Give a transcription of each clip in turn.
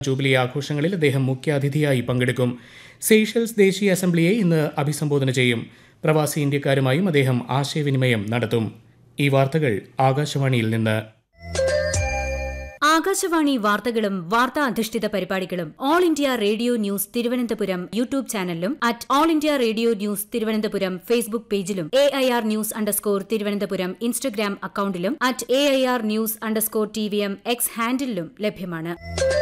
jubilee ആഘോഷങ്ങളിൽ അദ്ദേഹം മുഖ്യാതിഥിയായി പങ്കെടുക്കും സെയ്ഷൽസ് ദേശീയ അസംബ്ലിയെ ഇന്ന് അഭിസംബോധന ചെയ്യും പ്രവാസി ഇന്ത്യക്കാരുമായും അദ്ദേഹം ആശയവിനിമയം നടത്തും ഈ വാർത്തകൾ ആകാശവാണിയിൽ നിന്ന് ആകാശവാണി വാർത്തകളും വാർത്താ അധിഷ്ഠിത പരിപാടികളും all India radio news Thiruvananthapuram YouTube ചാനലിലും at all India radio news Thiruvananthapuram Facebook പേജിലും A I R news underscore Thiruvananthapuram Instagram അക്കൌണ്ടിലും at A I R news underscore T V M X ഹാൻഡിലും ലഭ്യമാണ്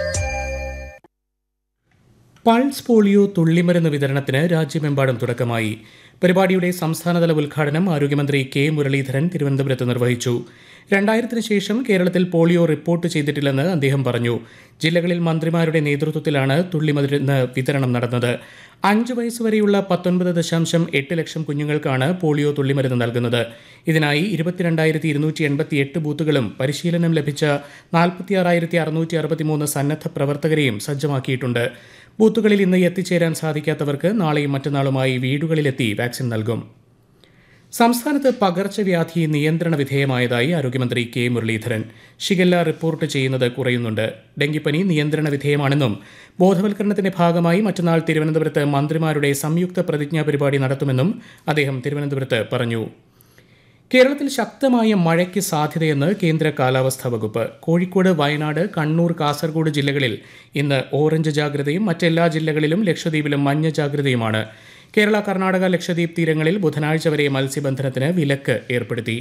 പൾസ് പോളിയോ തുള്ളിമരുന്ന് വിതരണത്തിന് രാജ്യമെമ്പാടും തുടക്കമായി പരിപാടിയുടെ സംസ്ഥാനതല ഉദ്ഘാടനം ആരോഗ്യമന്ത്രി കെ മുരളീധരൻ തിരുവനന്തപുരത്ത് നിർവഹിച്ചു രണ്ടായിരത്തിന് ശേഷം കേരളത്തിൽ പോളിയോ റിപ്പോർട്ട് ചെയ്തിട്ടില്ലെന്ന് അദ്ദേഹം പറഞ്ഞു ജില്ലകളിൽ മന്ത്രിമാരുടെ നേതൃത്വത്തിലാണ് തുള്ളിമരുന്ന് വിതരണം നടന്നത് അഞ്ച് വയസ്സുവരെയുള്ള പത്തൊൻപത് ദശാംശം എട്ട് ലക്ഷം കുഞ്ഞുങ്ങൾക്കാണ് പോളിയോ തുള്ളിമരുന്ന് നൽകുന്നത് ഇതിനായി ഇരുപത്തിരണ്ടായിരത്തി ഇരുന്നൂറ്റി എൺപത്തി എട്ട് ബൂത്തുകളും പരിശീലനം ലഭിച്ച നാൽപ്പത്തിയാറായിരത്തി അറുന്നൂറ്റി അറുപത്തിമൂന്ന് സന്നദ്ധ പ്രവർത്തകരെയും സജ്ജമാക്കിയിട്ടുണ്ട് ബൂത്തുകളിൽ ഇന്ന് എത്തിച്ചേരാൻ സാധിക്കാത്തവർക്ക് നാളെയും മറ്റന്നാളുമായി വീടുകളിലെത്തി വാക്സിൻ നൽകും സംസ്ഥാനത്ത് പകർച്ചവ്യാധി നിയന്ത്രണ വിധേയമായതായി ആരോഗ്യമന്ത്രി കെ മുരളീധരൻ ഷിഗല്ല റിപ്പോർട്ട് ചെയ്യുന്നത് കുറയുന്നുണ്ട് ഡെങ്കിപ്പനി നിയന്ത്രണ വിധേയമാണെന്നും ബോധവൽക്കരണത്തിന്റെ ഭാഗമായി മറ്റന്നാൾ തിരുവനന്തപുരത്ത് മന്ത്രിമാരുടെ സംയുക്ത പ്രതിജ്ഞാ പരിപാടി നടത്തുമെന്നും അദ്ദേഹം തിരുവനന്തപുരത്ത് പറഞ്ഞു കേരളത്തിൽ ശക്തമായ മഴയ്ക്ക് സാധ്യതയെന്ന് കേന്ദ്ര കാലാവസ്ഥാ വകുപ്പ് കോഴിക്കോട് വയനാട് കണ്ണൂർ കാസർഗോഡ് ജില്ലകളിൽ ഇന്ന് ഓറഞ്ച് ജാഗ്രതയും മറ്റെല്ലാ ജില്ലകളിലും ലക്ഷദ്വീപിലും മഞ്ഞ ജാഗ്രതയുമാണ് കേരള കർണാടക ലക്ഷദ്വീപ് തീരങ്ങളിൽ ബുധനാഴ്ച വരെ മത്സ്യബന്ധനത്തിന് വിലക്ക് ഏർപ്പെടുത്തി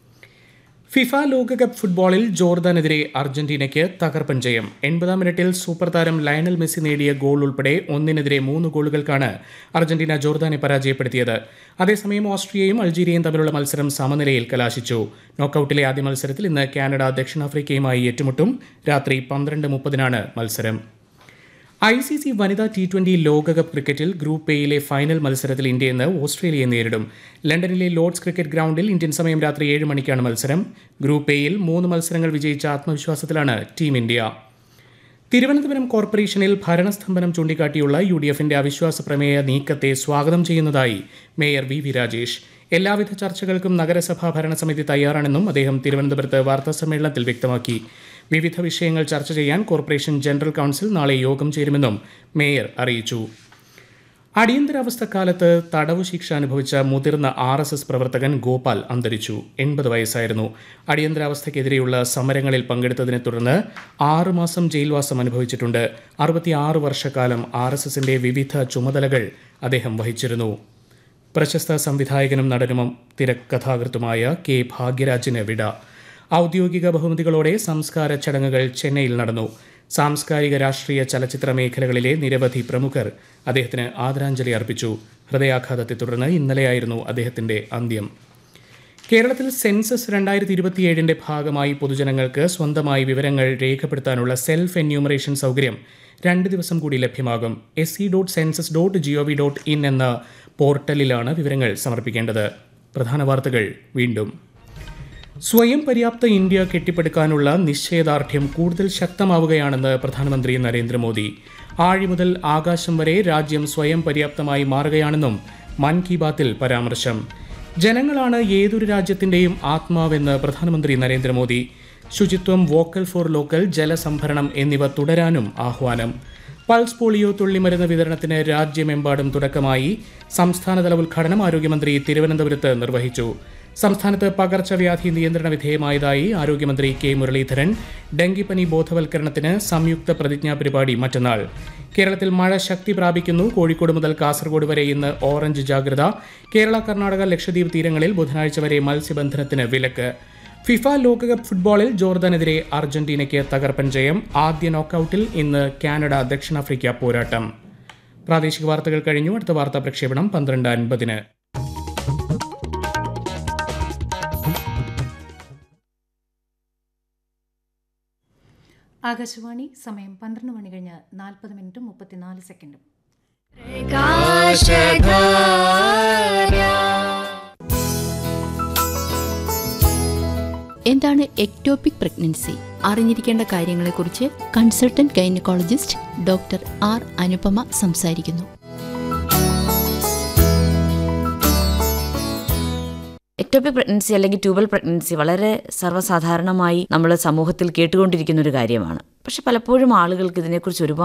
ഫിഫ ലോകകപ്പ് ഫുട്ബോളിൽ ജോർദാനെതിരെ അർജന്റീനയ്ക്ക് തകർപ്പൻ ജയം എൺപതാം മിനിറ്റിൽ സൂപ്പർ താരം ലയണൽ മെസ്സി നേടിയ ഗോൾ ഉൾപ്പെടെ ഒന്നിനെതിരെ മൂന്ന് ഗോളുകൾക്കാണ് അർജന്റീന ജോർദാനെ പരാജയപ്പെടുത്തിയത് അതേസമയം ഓസ്ട്രിയയും അൾജീരിയയും തമ്മിലുള്ള മത്സരം സമനിലയിൽ കലാശിച്ചു നോക്കൌട്ടിലെ ആദ്യ മത്സരത്തിൽ ഇന്ന് കാനഡ ദക്ഷിണാഫ്രിക്കയുമായി ഏറ്റുമുട്ടും രാത്രി പന്ത്രണ്ട് മുപ്പതിനാണ് മത്സരം ഐ സി സി വനിതാ ടി ട്വന്റി ലോകകപ്പ് ക്രിക്കറ്റിൽ ഗ്രൂപ്പ് എയിലെ ഫൈനൽ മത്സരത്തിൽ ഇന്ത്യ ഇന്ന് ഓസ്ട്രേലിയയെ നേരിടും ലണ്ടനിലെ ലോർഡ്സ് ക്രിക്കറ്റ് ഗ്രൗണ്ടിൽ ഇന്ത്യൻ സമയം രാത്രി ഏഴ് മണിക്കാണ് മത്സരം ഗ്രൂപ്പ് എയിൽ മൂന്ന് മത്സരങ്ങൾ വിജയിച്ച ആത്മവിശ്വാസത്തിലാണ് ടീം ഇന്ത്യ തിരുവനന്തപുരം കോർപ്പറേഷനിൽ ഭരണസ്തംഭനം ചൂണ്ടിക്കാട്ടിയുള്ള യു ഡി എഫിന്റെ അവിശ്വാസ പ്രമേയ നീക്കത്തെ സ്വാഗതം ചെയ്യുന്നതായി മേയർ വി വി രാജേഷ് എല്ലാവിധ ചർച്ചകൾക്കും നഗരസഭാ ഭരണസമിതി തയ്യാറാണെന്നും അദ്ദേഹം തിരുവനന്തപുരത്ത് വാർത്താസമ്മേളനത്തിൽ വ്യക്തമാക്കി വിവിധ വിഷയങ്ങൾ ചർച്ച ചെയ്യാൻ കോർപ്പറേഷൻ ജനറൽ കൌൺസിൽ നാളെ യോഗം ചേരുമെന്നും മേയർ അറിയിച്ചു അടിയന്തരാവസ്ഥക്കാലത്ത് തടവു ശിക്ഷ അനുഭവിച്ച മുതിർന്ന ആർ എസ് എസ് പ്രവർത്തകൻ ഗോപാൽ അന്തരിച്ചു എൺപത് വയസ്സായിരുന്നു അടിയന്തരാവസ്ഥയ്ക്കെതിരെയുള്ള സമരങ്ങളിൽ പങ്കെടുത്തതിനെ തുടർന്ന് ആറുമാസം ജയിൽവാസം അനുഭവിച്ചിട്ടുണ്ട് അറുപത്തിയാറ് വർഷക്കാലം ആർ എസ് എസിന്റെ വിവിധ ചുമതലകൾ അദ്ദേഹം വഹിച്ചിരുന്നു പ്രശസ്ത സംവിധായകനും നടനും തിരക്കഥാകൃത്തുമായ കെ ഭാഗ്യരാജിന് വിട ഔദ്യോഗിക ബഹുമതികളോടെ സംസ്കാര ചടങ്ങുകൾ ചെന്നൈയിൽ നടന്നു സാംസ്കാരിക രാഷ്ട്രീയ ചലച്ചിത്ര മേഖലകളിലെ നിരവധി പ്രമുഖർ അദ്ദേഹത്തിന് ആദരാഞ്ജലി അർപ്പിച്ചു ഹൃദയാഘാതത്തെ തുടർന്ന് ഇന്നലെയായിരുന്നു അദ്ദേഹത്തിന്റെ അന്ത്യം കേരളത്തിൽ സെൻസസ് രണ്ടായിരത്തി ഇരുപത്തിയേഴിന്റെ ഭാഗമായി പൊതുജനങ്ങൾക്ക് സ്വന്തമായി വിവരങ്ങൾ രേഖപ്പെടുത്താനുള്ള സെൽഫ് എന്യൂമറേഷൻ സൗകര്യം രണ്ട് ദിവസം കൂടി ലഭ്യമാകും S C dot census dot G O V dot in എന്ന പോർട്ടലിലാണ് വിവരങ്ങൾ സമർപ്പിക്കേണ്ടത് പ്രധാന വാർത്തകൾ വീണ്ടും സ്വയം പര്യാപ്ത ഇന്ത്യ കെട്ടിപ്പടുക്കാനുള്ള നിശ്ചയദാർഢ്യം കൂടുതൽ ശക്തമാവുകയാണെന്ന് പ്രധാനമന്ത്രി നരേന്ദ്രമോദി ആഴി മുതൽ ആകാശം വരെ രാജ്യം സ്വയം പര്യാപ്തമായി മാറുകയാണെന്നും മൻ കി ബാത്തിൽ പരാമർശം ജനങ്ങളാണ് ഏതൊരു രാജ്യത്തിന്റെയും ആത്മാവെന്ന് പ്രധാനമന്ത്രി നരേന്ദ്രമോദി ശുചിത്വം വോക്കൽ ഫോർ ലോക്കൽ ജലസംഭരണം എന്നിവ തുടരാനും ആഹ്വാനം പൾസ് പോളിയോ തുള്ളിമരുന്ന് വിതരണത്തിന് രാജ്യമെമ്പാടും തുടക്കമായി സംസ്ഥാനതല ഉദ്ഘാടനം ആരോഗ്യമന്ത്രി തിരുവനന്തപുരത്ത് നിർവഹിച്ചു സംസ്ഥാനത്ത് പകർച്ചവ്യാധി നിയന്ത്രണ വിധേയമായതായി ആരോഗ്യമന്ത്രി കെ മുരളീധരൻ ഡെങ്കിപ്പനി ബോധവൽക്കരണത്തിന് സംയുക്ത പ്രതിജ്ഞാ പരിപാടി മറ്റന്നാൾ കേരളത്തിൽ മഴ ശക്തി പ്രാപിക്കുന്നു കോഴിക്കോട് മുതൽ കാസർഗോഡ് വരെ ഇന്ന് ഓറഞ്ച് ജാഗ്രത കേരള കർണാടക ലക്ഷദ്വീപ് തീരങ്ങളിൽ ബുധനാഴ്ച വരെ മത്സ്യബന്ധനത്തിന് വിലക്ക് ഫിഫ ലോകകപ്പ് ഫുട്ബോളിൽ ജോർദാനെതിരെ അർജന്റീനയ്ക്ക് തകർപ്പൻ ജയം ആദ്യ നോക്കൌട്ടിൽ ഇന്ന് കാനഡ ദക്ഷിണാഫ്രിക്ക പോരാട്ടം പ്രാദേശിക വാർത്തകൾ കഴിഞ്ഞു അടുത്ത വാർത്താ പ്രക്ഷേപണം പന്ത്രണ്ട് അൻപതിന് ആകാശവാണി സമയം പന്ത്രണ്ട് മണി കഴിഞ്ഞ് നാൽപ്പത് മിനിറ്റും മുപ്പത്തിനാല് സെക്കൻഡും എന്താണ് എക്ടോപിക് പ്രഗ്നൻസി അറിഞ്ഞിരിക്കേണ്ട കാര്യങ്ങളെക്കുറിച്ച് consultant gynaecologist doctor R Anupama സംസാരിക്കുന്നു എക്ടോപിക് പ്രഗ്നൻസി അല്ലെങ്കിൽ ട്യൂബൽ പ്രഗ്നൻസി വളരെ സർവ്വസാധാരണമായി നമ്മൾ സമൂഹത്തിൽ കേട്ടുകൊണ്ടിരിക്കുന്ന ഒരു കാര്യമാണ് പക്ഷെ പലപ്പോഴും ആളുകൾക്ക് ഇതിനെക്കുറിച്ച് ഒരുപാട്